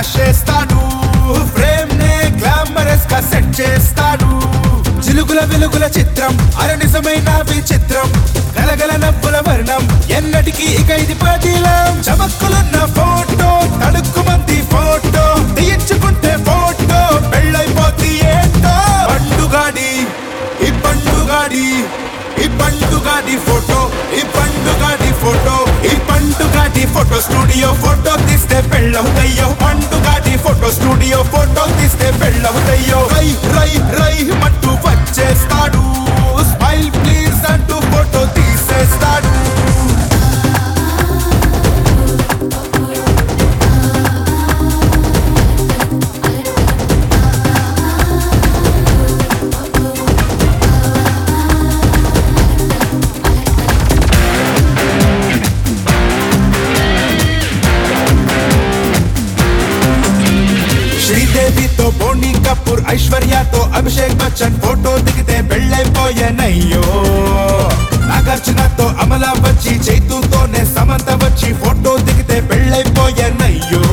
flash చేస్తాడు frame నే glamorous గా సెట్ చేస్తాడు చిలుకుల వెలుగుల చిత్రం అర నిజమైన విచిత్రం గలగల నవ్వుల వర్ణం ఎన్నటికీ ఇక ఇది పదిలం చమక్కులున్న ఫోటో తడుక్కుమంది ఫోటో తీయించుకుంటే ఫోటో పెళ్ళైపోద్ది ఏంటో పండుగాడి ఈ పండుగాడి ఈ పండుగాడి ఫోటో ఈ పండుగాడి ఫోటో ఈ పండుగాడి ఫోటో స్టూడియో ఫోటో తీస్తే పెళ్ళవుతయ్యో పండుగాడి ఫోటో స్టూడియో ఫోటో తీస్తే పెళ్ళవుతయ్యో రై రై రై మట్టు వచ్చేస్తాడు స్మైల్ ప్లీజ్ అంటూ ఫోటో తీసేస్తాడు శ్రీదేవితో బోని కపూర్ ఐశ్వర్యతో అభిషేక్ బచ్చన్ ఫోటో దిగితే పెళ్ళైపోయానయ్యో నాగార్జునతో అమల వచ్చి చైతుతోనే సమంత వచ్చి ఫోటో దిగితే పెళ్ళైపోయానయ్యో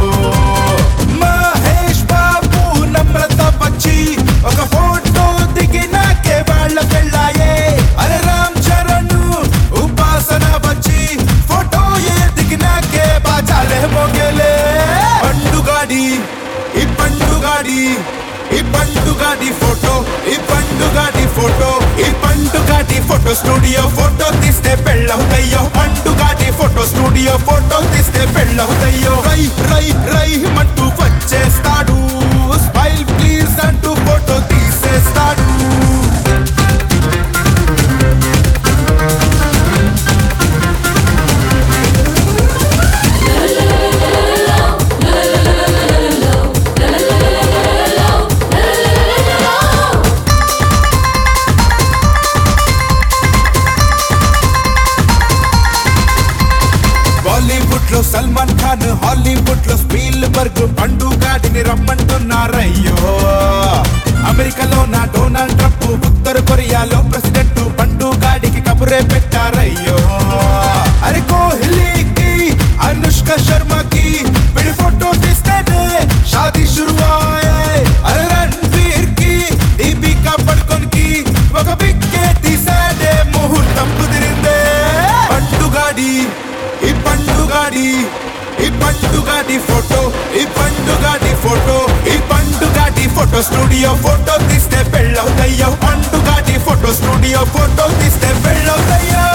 మహేష్ బాబు నమ్రత వచ్చి ఒక ఫోటో దిగినాకే వాళ్ళ పెళ్ళాయే అరే రామ్ చరణ్ ఉపాసన వచ్చి ఫోటో ఏ దిగినాకే బాజాలే మోగేలే పండుగాడి ఈ పండుగాడి ఈ పండుగాడి ఫోటో ఈ పండుగాడి ఫోటో ఈ పండుగాడి ఫోటో స్టూడియో ఫోటో తీస్తే పెళ్ళవుతయ్యో పండుగాడి ఫోటో స్టూడియో ఫోటో తీస్తే పెళ్ళవుతయ్యో రై రై రై మట్టు వచ్చేస్తాడు స్మైల్ ప్లీజ్ అంటూ ఫోటో తీసేస్తాడు బాలీవుడ్ లో సల్మాన్ ఖాన్ హాలీవుడ్ లో స్పీల్ బర్గ్ పండుగాడిని రమ్మంటున్నారయ్యో అమెరికాలో నా డొనాల్డ్ ట్రంప్ ఉత్తర కొరియాలో ప్రెసిడెంట్ పండుగాడికి కబురే పెట్టారయ్యో అరే కోహ్లీకి అనుష్క శర్మకి విడి ఫోటో తీస్తేనే షాదీ శురువాయే అరే రణ్వీర్ కి దీపికా పడుకోన్ కి ఒక విక్కే తీసాడే ముహూర్తం కుదిరిందే పండుగాడి ఈ పండుగాడి ఈ పండుగాడి ఫోటో ఈ పండుగాడి ఫోటో ఈ పండుగాడి ఫోటో స్టూడియో ఫోటో తీస్తే పెళ్ళవుతయ్యో పండుగాడి ఫోటో స్టూడియో ఫోటో తీస్తే పెళ్ళవుతయ్యో